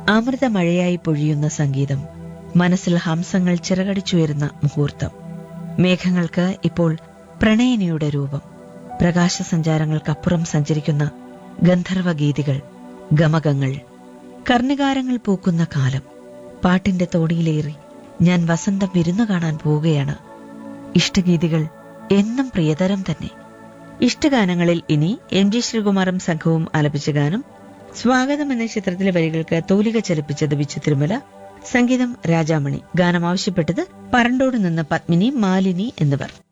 അമൃതമഴയായി പൊഴിയുന്ന സംഗീതം മനസ്സിൽ ഹംസങ്ങൾ ചിറകടിച്ചുയരുന്ന മുഹൂർത്തം മേഘങ്ങൾക്ക് ഇപ്പോൾ പ്രണയിനിയുടെ രൂപം പ്രകാശസഞ്ചാരങ്ങൾക്കപ്പുറം സഞ്ചരിക്കുന്ന ഗന്ധർവ ഗീതികൾ ഗമകങ്ങൾ കർണികാരങ്ങൾ പൂക്കുന്ന കാലം പാട്ടിന്റെ തോടിയിലേറി ഞാൻ വസന്തം വിരുന്നു കാണാൻ പോവുകയാണ് ഇഷ്ടഗീതികൾ എന്നും പ്രിയതരം തന്നെ ഇഷ്ടഗാനങ്ങളിൽ ഇനി എം ജി ശ്രീകുമാറും സംഘവും ആലപിച്ച ഗാനം സ്വാഗതം എന്ന ചിത്രത്തിലെ വരികൾക്ക് തൂലിക ചലിപ്പിച്ചത് ബിച്ചു തിരുമല സംഗീതം രാജാമണി ഗാനം ആവശ്യപ്പെട്ടത് പറണ്ടോട് നിന്ന് പത്മിനി മാലിനി എന്നിവർ